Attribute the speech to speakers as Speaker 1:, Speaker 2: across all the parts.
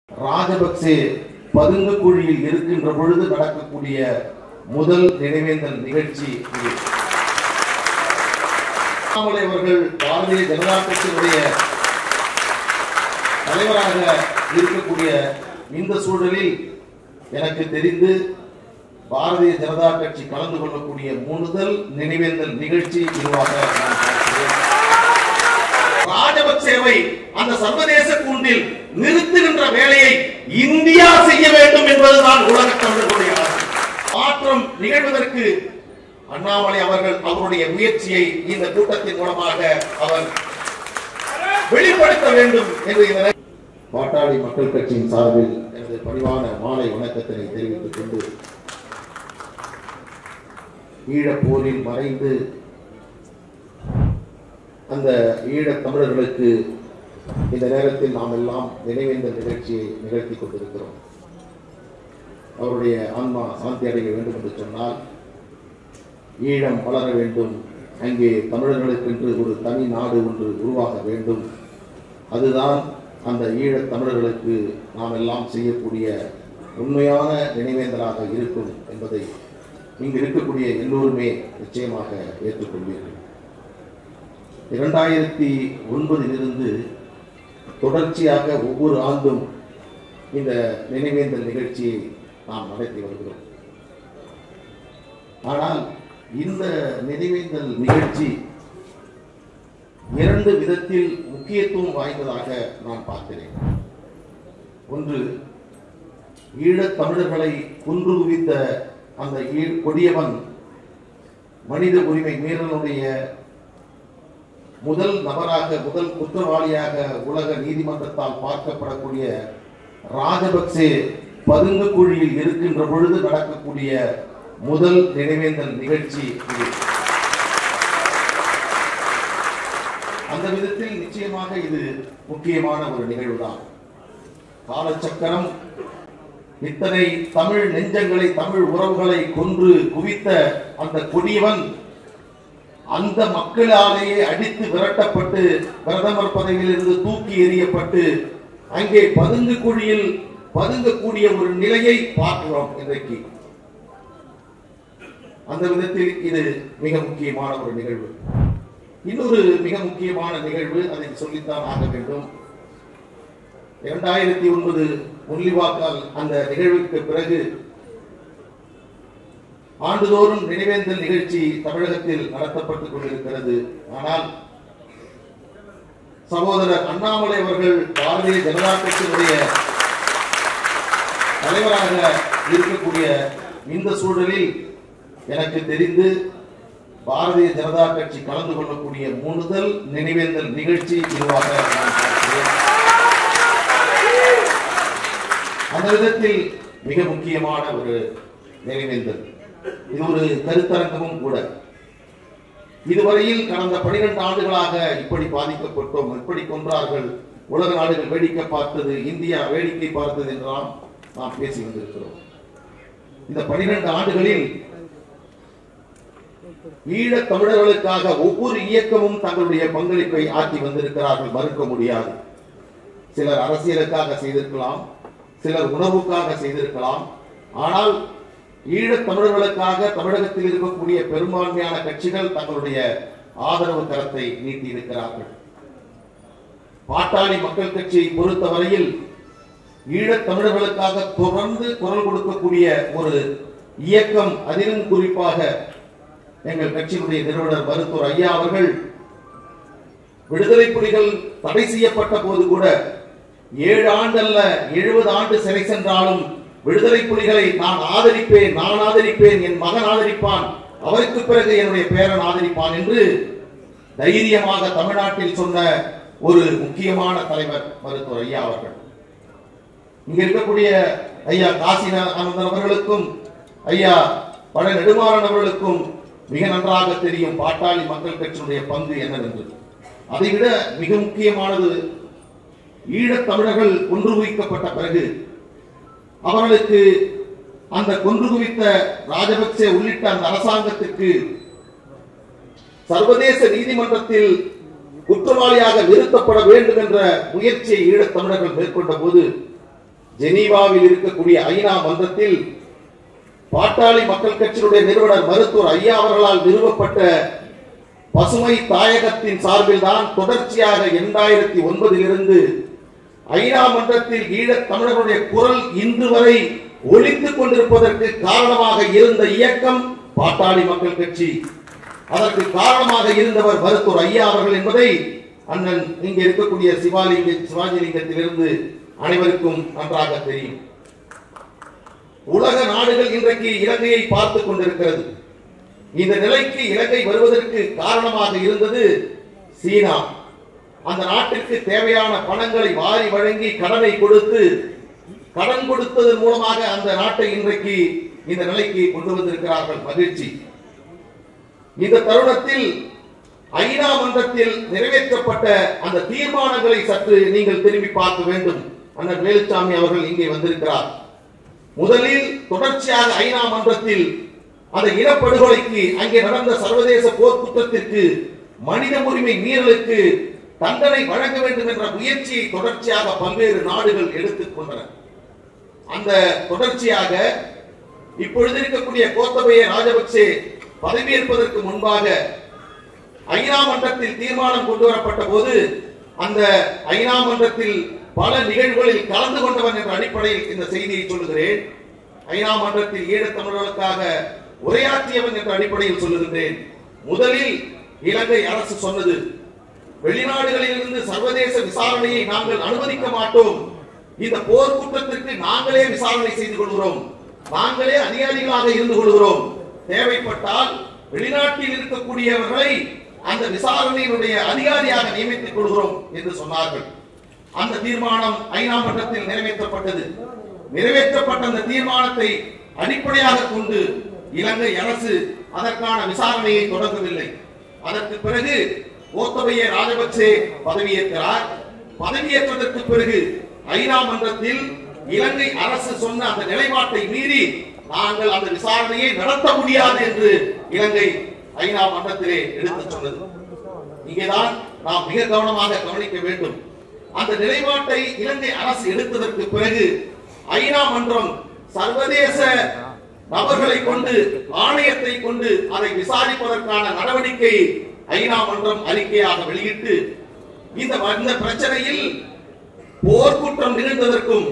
Speaker 1: ராஜபக்சே பதுங்கு குழியில் இருக்கின்ற பொழுது நடக்கக்கூடிய முதல் நினைவேந்தல் நிகழ்ச்சி இது அண்ணாமலை அவர்கள் பாரதிய ஜனதா கட்சியினுடைய தலைவராக இருக்கக்கூடிய இந்த சூழலில் எனக்கு தெரிந்து பாரதிய ஜனதா கட்சி கலந்து கொள்ளக்கூடிய முதல் நினைவேந்தல் நிகழ்ச்சி இதுவாக நான் பார்க்கிறேன் ராஜபக்சேவை அந்த சர்வதேச கூண்டில் நிறுத்துகின்ற வேலையை இந்தியா செய்ய வேண்டும் என்பதுதான் உலக தமிழர்களுடைய ஆசை மாற்றம் நிகழ்வதற்கு அண்ணாமலை அவர்கள் அவருடைய முயற்சியை இந்த கூட்டத்தின் மூலமாக அவர் வெளிப்படுத்த வேண்டும் என்று இந்த நேர- பாட்டாளி மக்கள் கட்சியின் சார்பில் எனது பணிவான மாலை வணக்கத்தினை தெரிவித்துக் கொண்டு ஈழப் போரில் மறைந்து அந்த ஈழத் தமிழர்களுக்கு இந்த நேரத்தில் நாம் எல்லாம் நினைவேந்தல் நிகழ்ச்சியை நிகழ்த்தி கொண்டிருக்கிறோம் அவருடைய ஆன்மா சாந்தி அடைய வேண்டும் என்று சொன்னால் ஈழம் வளர வேண்டும் அங்கே தமிழர்களுக்கென்று ஒரு தனி நாடு ஒன்று உருவாக வேண்டும் அதுதான் அந்த ஈழத் தமிழர்களுக்கு நாம் எல்லாம் செய்யக்கூடிய உண்மையான நினைவேந்தலாக இருக்கும் என்பதை இங்கு இருக்கக்கூடிய எல்லோருமே நிச்சயமாக ஏற்றுக்கொள்வீர்கள் இரண்டாயிரத்தி ஒன்பதிலிருந்து தொடர்ச்சியாக ஒவ்வொரு ஆண்டும் இந்த நினைவேந்தல் நிகழ்ச்சியை நாம் நடத்தி வருகிறோம் ஆனால் இந்த நினைவேந்தல் நிகழ்ச்சி இரண்டு விதத்தில் முக்கியத்துவம் வாய்ந்ததாக நான் பார்க்கிறேன் ஒன்று ஈழத் தமிழர்களை குன்று குவித்த அந்த ஈ- கொடியவன் மனித உரிமை மீறலுடைய முதல் நபராக முதல் குற்றவாளியாக உலக நீதிமன்றத்தால் பார்க்கப்படக்கூடிய ராஜபக்சே பதுங்கு குழியில் இருக்கின்ற பொழுது நடக்கக்கூடிய முதல் நினைவேந்தல் நிகழ்ச்சி இது அந்த விதத்தில் நிச்சயமாக இது முக்கியமான ஒரு நிகழ்வுதான் காலச்சக்கரம் இத்தனை தமிழ் நெஞ்சங்களை தமிழ் உறவுகளை கொன்று குவித்த அந்த கொடியவன் அந்த மக்களாலேயே அடித்து விரட்டப்பட்டு பிரதமர் பதவியிலிருந்து தூக்கி எறியப்பட்டு அங்கே பதுங்கு குழியில் பதுங்கக்கூடிய ஒரு நிலையை பார்க்கிறோம் இன்றைக்கு அந்த விதத்தில் இது மிக முக்கியமான ஒரு நிகழ்வு இன்னொரு மிக முக்கியமான நிகழ்வு அதை சொல்லித்தான் ஆக வேண்டும் இரண்டாயிரத்தி ஒன்பது முள்ளிவாக்கால் அந்த நிகழ்வுக்கு பிறகு ஆண்டுதோறும் நினைவேந்தல் நிகழ்ச்சி தமிழகத்தில் நடத்தப்பட்டுக் கொண்டிருக்கிறது ஆனால் சகோதரர் அண்ணாமலை அவர்கள் பாரதிய ஜனதா கட்சியினுடைய தலைவராக இருக்கக்கூடிய இந்த சூழலில் எனக்கு தெரிந்து பாரதிய ஜனதா கட்சி கலந்து கொள்ளக்கூடிய முதல் நினைவேந்தல் நிகழ்ச்சி இதுவாக நான் பார்க்கிறேன் அந்த விதத்தில் மிக முக்கியமான ஒரு நினைவேந்தல் இது ஒரு கருத்தரங்கமும் கூட இதுவரையில் கடந்த 12 ஆண்டுகளாக இப்படி பாதிக்கப்பட்டோம் இப்படி கொன்றார்கள் உலக நாடுகள் வேடிக்கை பார்த்தது இந்தியா வேடிக்கை பார்த்தது என்றெல்லாம் நாம் பேசி வந்திருக்கிறோம் இந்த 12 ஆண்டுகளில் ஈழத் தமிழர்களுக்காக ஒவ்வொரு இயக்கமும் தங்களுடைய பங்களிப்பை ஆற்றி வந்திருக்கிறார்கள் மறுக்க முடியாது சிலர் அரசியலுக்காக செய்திருக்கலாம் சிலர் உணவுக்காக செய்திருக்கலாம் ஆனால் ஈழத் தமிழர்களுக்காக தமிழகத்தில் இருக்கக்கூடிய பெரும்பான்மையான கட்சிகள் தங்களுடைய ஆதரவு கரத்தை நீட்டியிருக்கிறார்கள் பாட்டாளி மக்கள் கட்சியை பொறுத்தவரையில் ஈழத் தமிழர்களுக்காக தொடர்ந்து குரல் கொடுக்கக்கூடிய ஒரு இயக்கம் அதிலும் குறிப்பாக எங்கள் கட்சியினுடைய நிறுவனர் மருத்துவர் ஐயா அவர்கள் விடுதலை புலிகள் தடை செய்யப்பட்ட போது கூட ஏழு ஆண்டு அல்ல எழுபது ஆண்டு சிறை சென்றாலும் விடுதலை புலிகளை நான் ஆதரிப்பேன் நான் ஆதரிப்பேன் என் மகன் ஆதரிப்பான் அவருக்கு பிறகு என்னுடைய பேரன் ஆதரிப்பான் என்று தைரியமாக தமிழ்நாட்டில் சொன்ன ஒரு முக்கியமான தலைவர் மருத்துவர் ஐயா அவர்கள் இங்க இருக்கக்கூடிய ஐயா காசிநாதன் அவர்களுக்கும் ஐயா பழ நெடுமாறன் அவர்களுக்கும் மிக நன்றாக தெரியும் பாட்டாளி மக்கள் கட்சியினுடைய பங்கு என்னவென்று அதைவிட மிக முக்கியமானது ஈழத் தமிழர்கள் கொன்று குவிக்கப்பட்ட பிறகு அவர்களுக்கு அந்த கொன்று குவித்த ராஜபக்சே உள்ளிட்ட அந்த அரசாங்கத்திற்கு சர்வதேச நீதிமன்றத்தில் குற்றவாளியாக நிறுத்தப்பட வேண்டும் என்ற முயற்சியை ஈழத் தமிழர்கள் மேற்கொண்ட போது ஜெனீவாவில் இருக்கக்கூடிய ஐநா மன்றத்தில் பாட்டாளி மக்கள் கட்சியினுடைய நிறுவனர் மருத்துவர் ஐயா அவர்களால் நிறுவப்பட்ட பசுமை தாயகத்தின் சார்பில் தான் தொடர்ச்சியாக இரண்டாயிரத்தி ஒன்பதிலிருந்து ஐநா மன்றத்தில் ஈழத் தமிழர்களுடைய குரல் இன்று வரை ஒலித்துக் கொண்டிருப்பதற்கு காரணமாக இருந்த இயக்கம் பாட்டாளி மக்கள் கட்சி அதற்கு காரணமாக இருந்தவர் மருத்துவர் ஐயா அவர்கள் என்பதை அண்ணன் இங்கே இருக்கக்கூடிய சிவாலிங்க சிவாஜிலிங்கத்திலிருந்து அனைவருக்கும் நன்றாக தெரியும் உலக நாடுகள் இன்றைக்கு இலங்கையை பார்த்துக் கொண்டிருக்கிறது இந்த நிலைக்கு இலங்கை வருவதற்கு காரணமாக இருந்தது சீனா அந்த நாட்டிற்கு தேவையான பணங்களை வாரி வழங்கி கடனை கொடுத்து கடன் கொடுத்ததன் மூலமாக அந்த நாட்டை இன்றைக்கு இந்த நிலைக்கு கொண்டு வந்திருக்கிறார்கள் மகிழ்ச்சி இந்த தருணத்தில் ஐநா மன்றத்தில் நிறைவேற்றப்பட்ட அந்த தீர்மானங்களை சற்று நீங்கள் திரும்பி பார்க்க வேண்டும் அண்ணன் வேலுச்சாமி அவர்கள் இங்கே வந்திருக்கிறார் முதலில் தொடர்ச்சியாக ஐநா மன்றத்தில் அந்த இனப்படுகொலைக்கு அங்கே நடந்த சர்வதேச போர்க்குற்றத்திற்கு மனித உரிமை மீறலுக்கு தண்டனை வழங்க வேண்டும் என்ற முயற்சியை தொடர்ச்சியாக பல்வேறு நாடுகள் எடுத்துக் கொண்டன அந்த தொடர்ச்சியாக இப்பொழுது இருக்கக்கூடிய கோத்தபய ராஜபக்சே பதவியேற்பதற்கு முன்பாக ஐநா மன்றத்தில் தீர்மானம் கொண்டு வரப்பட்ட போது அந்த ஐநா மன்றத்தில் பல நிகழ்வுகளில் கலந்து கொண்டவன் என்ற அடிப்படையில் இந்த செய்தியை சொல்லுகிறேன் ஐநா மன்றத்தில் ஈழத் தமிழர்களுக்காக உரையாற்றியவன் என்ற அடிப்படையில் சொல்லுகின்றேன் முதலில் இலங்கை அரசு சொன்னது வெளிநாடுகளில் இருந்து சர்வதேச விசாரணையை நாங்கள் அனுமதிக்க மாட்டோம் இந்த போர் குற்றத்திற்கு நாங்களே விசாரணை செய்து கொள்கிறோம் நாங்களே அதிகாரிகளாக இருந்து கொள்கிறோம் தேவைப்பட்டால் வெளிநாட்டில் இருக்கக்கூடியவர்களை அந்த விசாரணையினுடைய அதிகாரியாக நியமித்துக் கொள்கிறோம் என்று சொன்னார்கள் அந்த தீர்மானம் ஐநா மன்றத்தில் நிறைவேற்றப்பட்டது நிறைவேற்றப்பட்ட அந்த தீர்மானத்தை அடிப்படையாக கொண்டு இலங்கை அரசு அதற்கான விசாரணையை தொடங்கவில்லை அதற்கு பிறகு கோத்தபய ராஜபக்சே பதவியேற்கிறார் பதவியேற்றதற்கு பிறகு ஐநா மன்றத்தில் இலங்கை அரசு சொன்ன அந்த நிலைப்பாட்டை மீறி நாங்கள் அந்த விசாரணையை நடத்த முடியாது என்று இலங்கை ஐநா மன்றத்திலே எடுத்துச் சொன்னது இங்கேதான் நாம் மிக கவனமாக கவனிக்க வேண்டும் அந்த நிலைப்பாட்டை இலங்கை அரசு எடுத்ததற்கு பிறகு ஐநா மன்றம் சர்வதேச நபர்களை கொண்டு ஆணையத்தை கொண்டு அதை விசாரிப்பதற்கான நடவடிக்கை ஐநா மன்றம் அறிக்கையாக வெளியிட்டு இந்த இந்த பிரச்சனையில் போர்க்குற்றம் நிகழ்ந்ததற்கும்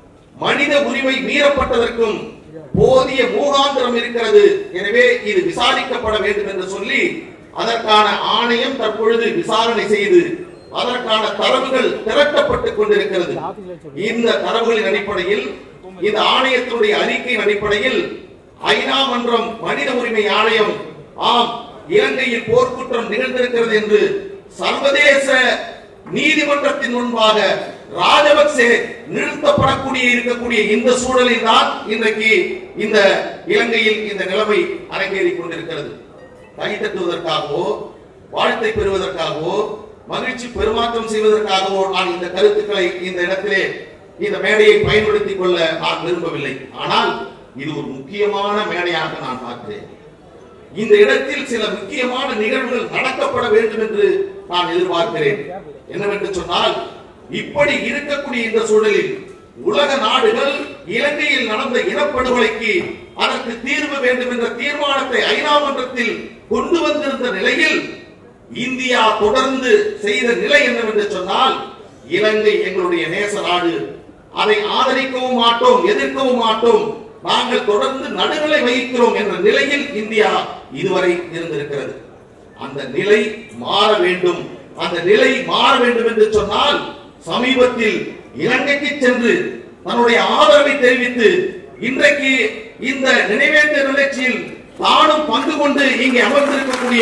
Speaker 1: மனித உரிமை மீறப்பட்டதற்கும் போதிய மூகாந்திரம் இருக்கிறது எனவே இது விசாரிக்கப்பட வேண்டும் என்று சொல்லி அதற்கான ஆணையம் தற்பொழுது விசாரணை செய்து அதற்கான தரவுகள் திரட்டப்பட்டுக் கொண்டிருக்கிறது இந்த தரவுகளின் அடிப்படையில் இந்த ஆணையத்தினுடைய அறிக்கையின் அடிப்படையில் ஐநா மன்றம் மனித உரிமை ஆணையம் ஆம் இலங்கையில் போர்க்குற்றம் நிகழ்ந்திருக்கிறது என்று சர்வதேச நீதிமன்றத்தின் முன்பாக ராஜபக்சே நிறுத்தப்படக்கூடிய இருக்கக்கூடிய இந்த சூழலில் தான் இன்றைக்கு இந்த இலங்கையில் இந்த நிலைமை அரங்கேறிக் கொண்டிருக்கிறது கை தட்டுவதற்காகவோ வாழ்த்தை பெறுவதற்காகவோ மகிழ்ச்சி பெருமாற்றம் செய்வதற்காகவோ நான் இந்த கருத்துக்களை இந்த இடத்திலே இந்த மேடையை பயன்படுத்திக் கொள்ள நான் விரும்பவில்லை ஆனால் இது ஒரு முக்கியமான மேடையாக நான் பார்க்கிறேன் இந்த இடத்தில் சில முக்கியமான நிகழ்வுகள் நடக்கப்பட வேண்டும் என்று நான் எதிர்பார்க்கிறேன் என்னவென்று சொன்னால் இப்படி இருக்கக்கூடிய இந்த சூழலில் உலக நாடுகள் இலங்கையில் நடந்த இனப்படுகொலைக்கு அதற்கு தீர்வு வேண்டும் என்ற தீர்மானத்தை ஐநா மன்றத்தில் கொண்டு வந்திருந்த நிலையில் இந்தியா தொடர்ந்து செய்த நிலை என்னவென்று சொன்னால் இலங்கை எங்களுடைய நேச நாடு அதை ஆதரிக்கவும் மாட்டோம் எதிர்க்கவும் மாட்டோம் நாங்கள் தொடர்ந்து நடுநிலை வகிக்கிறோம் என்ற நிலையில் இந்தியா இதுவரை இருந்திருக்கிறது அந்த நிலை மாற வேண்டும் அந்த நிலை மாற வேண்டும் என்று சொன்னால் சமீபத்தில் இலங்கைக்கு சென்று தன்னுடைய ஆதரவை தெரிவித்து இன்றைக்கு இந்த நினைவேந்த நிகழ்ச்சியில் தானும் பங்கு கொண்டு இங்கே அமர்ந்திருக்கக்கூடிய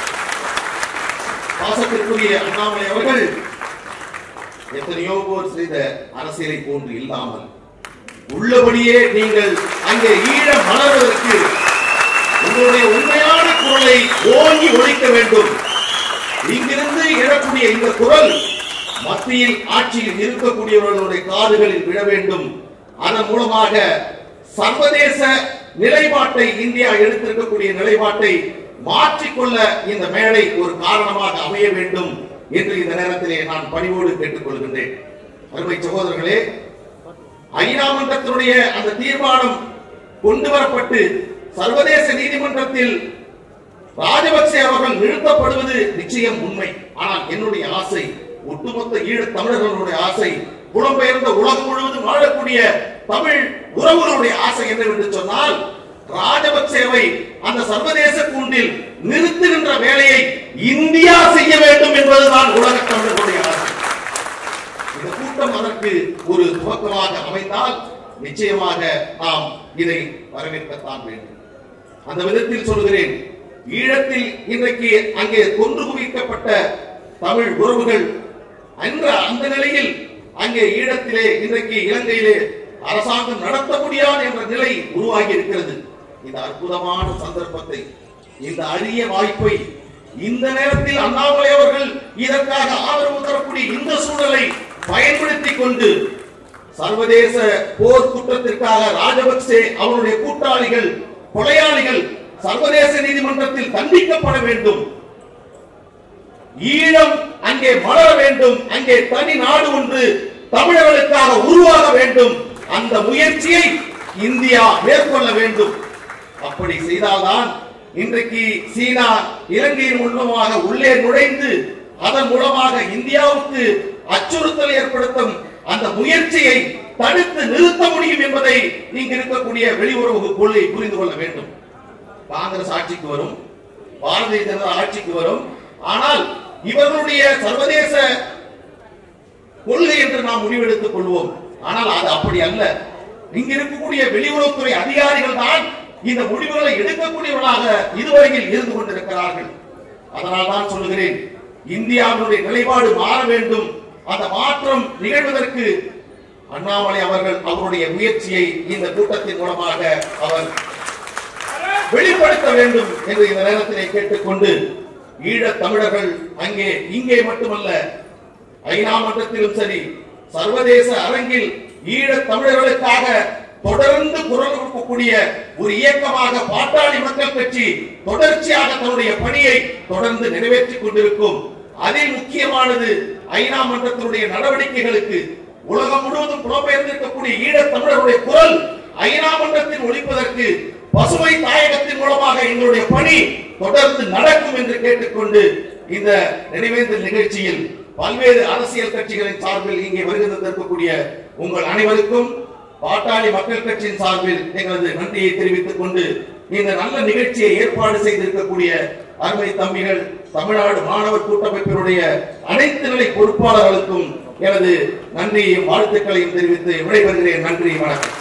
Speaker 1: பாசத்திற்குரிய அண்ணாமலை அவர்கள் எத்தனையோ போர் செய்த அரசியலை போன்று இல்லாமல் உள்ளபடியே நீங்கள் அங்கே ஈழ மலர்வதற்கு உங்களுடைய உண்மையான குரலை ஓங்கி ஒழிக்க வேண்டும் இங்கிருந்து எழக்கூடிய இந்த குரல் மத்தியில் ஆட்சியில் இருக்கக்கூடியவர்களுடைய காதுகளில் விழ வேண்டும் அதன் மூலமாக சர்வதேச நிலைப்பாட்டை இந்தியா எடுத்திருக்கக்கூடிய நிலைப்பாட்டை மாற்றிக்கொள்ள இந்த மேடை ஒரு காரணமாக அமைய வேண்டும் என்று இந்த நேரத்திலே நான் பணிவோடு கேட்டுக்கொள்கின்றேன் அருமை சகோதரர்களே ஐநா மன்றத்தினுடைய அந்த தீர்மானம் கொண்டு வரப்பட்டு சர்வதேச நீதிமன்றத்தில் ராஜபக்சே அவர்கள் நிறுத்தப்படுவது நிச்சயம் உண்மை ஆனால் என்னுடைய ஆசை ஒட்டுமொத்த ஈழத் தமிழர்களுடைய ஆசை புலம்பெயர்ந்த உலகம் முழுவதும் வாழக்கூடிய தமிழ் உறவுகளுடைய ஆசை என்னவென்று சொன்னால் ராஜபக்சேவை அந்த சர்வதேச கூண்டில் நிறுத்துகின்ற வேலையை இந்தியா செய்ய வேண்டும் என்பதுதான் உலக தமிழர்களுடைய ஆசை இந்த கூட்டம் அதற்கு ஒரு துவக்கமாக அமைந்தால் நிச்சயமாக நாம் இதை வரவேற்கத்தான் வேண்டும் அந்த விதத்தில் சொல்கிறேன் ஈழத்தில் இன்றைக்கு அங்கே கொன்று குவிக்கப்பட்ட தமிழ் உறவுகள் என்ற அந்த நிலையில் அங்கே ஈழத்திலே இன்றைக்கு இலங்கையிலே அரசாங்கம் நடத்த முடியாது என்ற நிலை உருவாகி இருக்கிறது இந்த அற்புதமான சந்தர்ப்பத்தை இந்த அரிய வாய்ப்பை இந்த நேரத்தில் அண்ணாமலை அவர்கள் இதற்காக ஆதரவு தரக்கூடிய இந்த சூழலை பயன்படுத்திக் கொண்டு சர்வதேச போர் குற்றத்திற்காக ராஜபக்சே அவருடைய கூட்டாளிகள் கொலையாளிகள் சர்வதேச நீதிமன்றத்தில் தண்டிக்கப்பட வேண்டும் ஈழம் அங்கே மலர வேண்டும் அங்கே தனி நாடு ஒன்று தமிழர்களுக்காக உருவாக வேண்டும் அந்த முயற்சியை இந்தியா மேற்கொள்ள வேண்டும் அப்படி செய்தால்தான் இன்றைக்கு சீனா இலங்கையின் மூலமாக உள்ளே நுழைந்து அதன் மூலமாக இந்தியாவுக்கு அச்சுறுத்தல் ஏற்படுத்தும் அந்த முயற்சியை தடுத்து நிறுத்த முடியும் என்பதை இங்கு இருக்கக்கூடிய வெளியுறவு கொள்கை புரிந்து கொள்ள வேண்டும் காங்கிரஸ் ஆட்சிக்கு வரும் பாரதிய ஜனதா ஆட்சிக்கு வரும் ஆனால் இவர்களுடைய சர்வதேச கொள்கை என்று நாம் முடிவெடுத்துக் கொள்வோம் ஆனால் அது அப்படி அல்ல இங்க இருக்கக்கூடிய வெளியுறவுத்துறை அதிகாரிகள் தான் இந்த முடிவுகளை எடுக்கக்கூடியவர்களாக இதுவரையில் இருந்து கொண்டிருக்கிறார்கள் அதனால் தான் சொல்லுகிறேன் இந்தியாவினுடைய நிலைப்பாடு மாற வேண்டும் அந்த மாற்றம் நிகழ்வதற்கு அண்ணாமலை அவர்கள் அவருடைய முயற்சியை இந்த கூட்டத்தின் மூலமாக அவர் வெளிப்படுத்த வேண்டும் என்று இந்த நேரத்திலே கேட்டுக்கொண்டு ஈழத் தமிழர்கள் அங்கே இங்கே மட்டுமல்ல ஐநா மன்றத்திலும் சரி சர்வதேச அரங்கில் ஈழத் தமிழர்களுக்காக தொடர்ந்து குரல் கொடுக்கக்கூடிய ஒரு இயக்கமாக பாட்டாளி மக்கள் கட்சி தொடர்ச்சியாக தன்னுடைய பணியை தொடர்ந்து நிறைவேற்றிக் கொண்டிருக்கும் அதில் முக்கியமானது ஐநா மன்றத்தினுடைய நடவடிக்கைகளுக்கு உலகம் முழுவதும் புலம்பெயர்ந்திருக்கக்கூடிய ஈழத் தமிழர்களுடைய குரல் ஐநா மன்றத்தில் ஒழிப்பதற்கு பசுமை தாயகத்தின் மூலமாக எங்களுடைய பணி தொடர்ந்து நடக்கும் என்று கேட்டுக்கொண்டு இந்த நினைவேந்தல் நிகழ்ச்சியில் பல்வேறு அரசியல் கட்சிகளின் சார்பில் இங்கே வருகை தந்திருக்கக்கூடிய உங்கள் அனைவருக்கும் பாட்டாளி மக்கள் கட்சியின் சார்பில் எங்களது நன்றியை தெரிவித்துக் கொண்டு இந்த நல்ல நிகழ்ச்சியை ஏற்பாடு செய்திருக்கக்கூடிய அருமை தம்பிகள் தமிழ்நாடு மாணவர் கூட்டமைப்பினுடைய அனைத்து நிலை பொறுப்பாளர்களுக்கும் எனது நன்றியையும் வாழ்த்துக்களையும் தெரிவித்து விடைபெறுகிறேன் நன்றி வணக்கம்